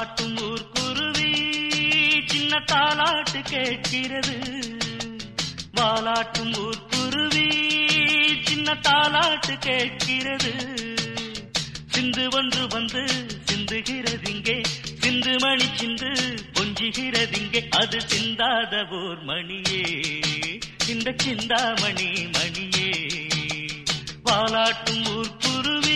வாலாட்டும் ஊர் குருவி சின்ன தாலாட்டு கேட்கிறது வாலாட்டும் ஊர் குருவி சின்ன தாலாட்டு கேட்கிறது சிந்து ஒன்று வந்து சிந்துகிறதிங்கே சிந்து மணி சிந்து கொஞ்சுகிறதிங்கே அது சிந்தாத ஓர் மணியே இந்த சிந்தாமணி மணியே வாலாட்டும் ஊர் குருவி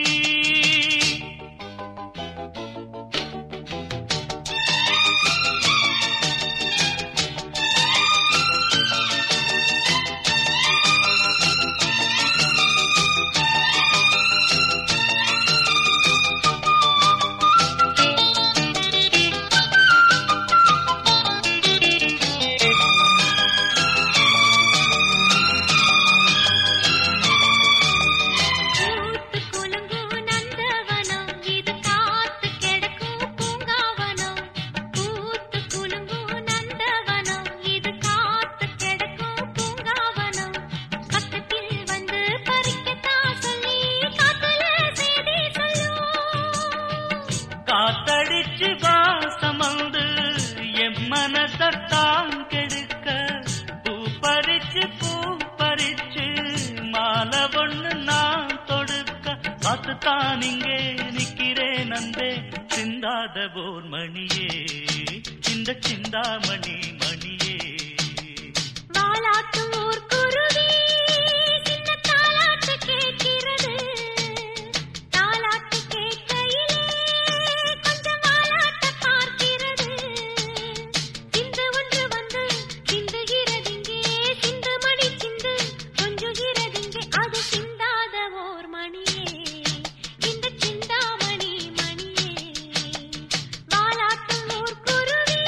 பூத்து குலுங்கும் நந்தவனம் இது காத்து கிடக்கும் பூங்காவனம் பூத்து குலுங்கும் நந்தவனம் இது காத்து கிடக்கும் பூங்காவனம் பக்கத்தில் வந்து பறிக்கத்தான் சொல்லி காத்துல செய்தி சொல்லும் காத்தடிச்சு வாசம் வந்து என் மனசத்தான் கெடுக்க பூ பறிச்சு பூ பறிச்சு மாலை ஒண்ணு நான் தொடுக்க காத்துத்தான் இங்கே நிக்கிறேன் அன்பே சிந்தாத போர் மணியே இந்த சிந்தாமணி மணியே வாலாட்டும் ஊர் குருவி சின்ன தாலாட்டு கேட்கிறது தாலாட்டு கேட்கையிலே கொஞ்சம் வாலாட்ட பார்க்கிறது சிந்து ஒன்று வந்து சிந்துகிறதிங்கே சிந்து மணி சிந்து கொஞ்சுகிறதிங்கே அது சிந்தாத ஓர் மணியே இந்த சிந்தாமணி மணியே வாலாட்டும் ஊர் குருவி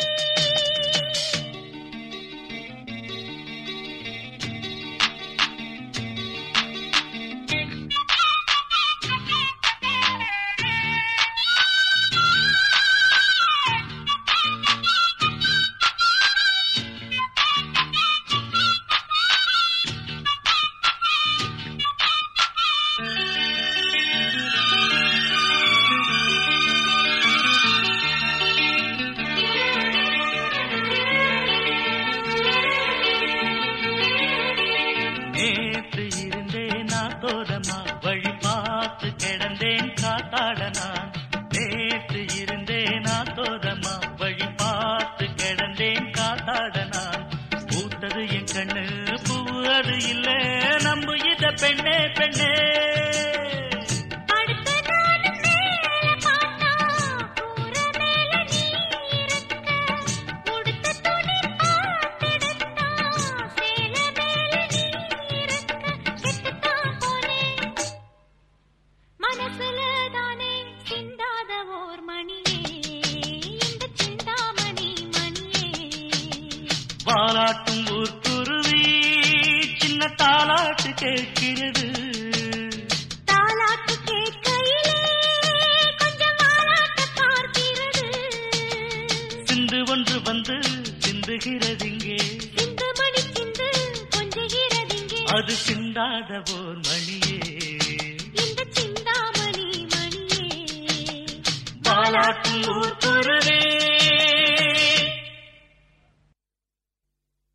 நேற்று இருந்தேன் நான் தோரமா வழி பார்த்து கிடந்தேன் காத்தாட நான் நேற்று இருந்தேன் நான் தோரமா வழி பார்த்து கிடந்தேன் காத்தாட நான் பூத்தது என் கண்ணு பூ அது இல்ல நம்பு இத பெண்ணே பெண்ணே அடுத்த நாளும் மேல பார்த்தா கூற மேல நீ இருக்க உடுத்த துணி பார்த்தெடுத்தா சேல மேல நீ இருக்க கெட்டுத்தான் போனேன் மனசுல தானே சிந்தாத ஓர் மணியே இந்த சிந்தாமணி மணியே பாலாட்டும் ஊர் குருவி சின்ன தாலாட்டு கேட்கிறது தாலாட்டு கேட்கையிலே கொஞ்சம் வாலாட்ட பார்க்கிறது சிந்து ஒன்று வந்து சிந்துகிறதிங்கே சிந்து மணி சிந்து கொஞ்சுகிறதிங்கே அது சிந்தாத ஓர் மணியே இந்த சிந்தாமணி மணியே பாலாட்டும் ஊர் குருவே